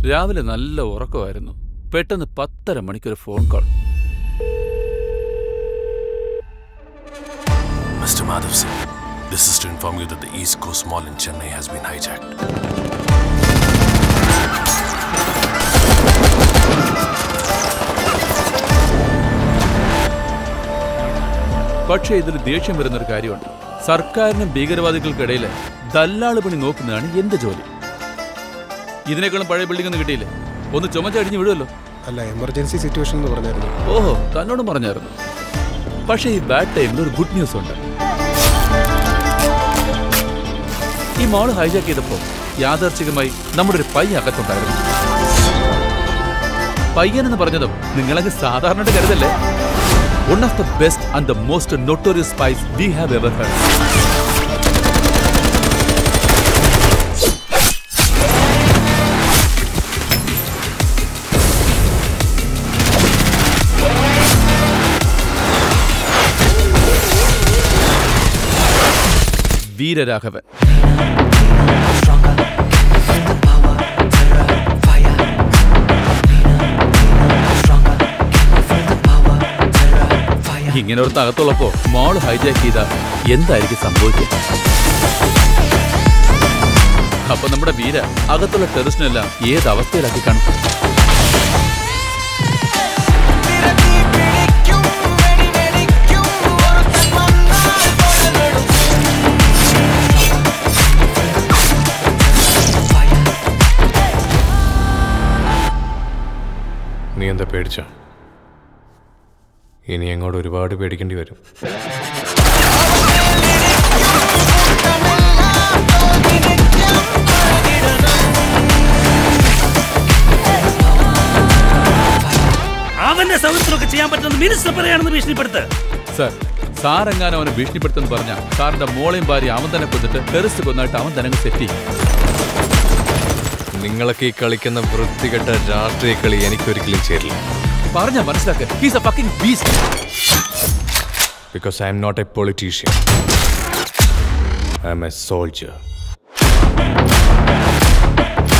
രാവിലെ നല്ല ഉറക്കമായിരുന്നു പെട്ടെന്ന് പത്തര മണിക്കൊരു phone call Mr. Madhav Singh, this is to inform you that the East Coast Mall in Chennai has been hijacked. പക്ഷേ ഇതിൽ ദേഷ്യം വരുന്നൊരു കാര്യമുണ്ട് സർക്കാരിനും ഭീകരവാദികൾക്കിടയിൽ ദല്ലാള് പണി നോക്കുന്നതാണ് എന്റെ ജോലി ഇതിനേക്കാളും പഴയ ബിൽഡിംഗ് ഒന്നും കിട്ടിയില്ലേ ഒന്ന് ചുമച്ചടിഞ്ഞ് വിടുമല്ലോ അല്ല എമർജൻസി സിറ്റുവേഷൻ എന്ന് പറഞ്ഞായിരുന്നു ഓഹോ തന്നോടും പറഞ്ഞായിരുന്നു പക്ഷേ ഈ ബാഡ് ടൈമിൽ ഒരു ഗുഡ് ന്യൂസ് ഉണ്ട് ഈ മോള് ഹൈജാക്ക് ചെയ്തപ്പോൾ യാദർച്ഛികമായി നമ്മുടെ ഒരു പയ്യ അകത്തുണ്ടായിരുന്നു പയ്യൻ എന്ന് പറഞ്ഞതും നിങ്ങളൊക്കെ സാധാരണ കരുതല്ലേ one of the best and the most notorious spies we have ever had Veeraraghavan ഇങ്ങനെ ഒരു തകത്തുള്ളപ്പോ മോൾ ഹൈജാക്ക് ചെയ്ത എന്തായിരിക്കും സംഭവിക്കുക അപ്പൊ നമ്മുടെ വീര അകത്തുള്ള ടെററിസ്റ്റിനെല്ലാം ഏത് അവസ്ഥയിലാക്കി കാണും നീ എന്താ പേടിച്ചോ ഇനി അങ്ങോട്ട് ഒരുപാട് പേടിക്കേണ്ടി വരും അവന്റെ സൗകര്യത്തിലൊക്കെ ചെയ്യാൻ പറ്റുന്ന മിനിസ്റ്റർ പറയാണെന്ന് ഭീഷണിപ്പെടുത്ത് സർ സാറെങ്ങാനും അവനെ ഭീഷണിപ്പെടുത്തെന്ന് പറഞ്ഞ സാറിന്റെ മോളെയും ഭാര്യ അവൻ തന്നെ കൊന്നിട്ട് ടെററിസ്റ്റ് കൊന്നായിട്ട് അവൻ തന്നെ അങ്ങ് സെറ്റ് ചെയ്യും നിങ്ങളൊക്കെ ഈ കളിക്കുന്ന വൃത്തികെട്ട രാഷ്ട്രീയ കളി എനിക്കൊരിക്കലും ചേരില്ല പറഞ്ഞ മനസ്സിലാക്കുക he's a fucking beast because I am not a politician I am a soldier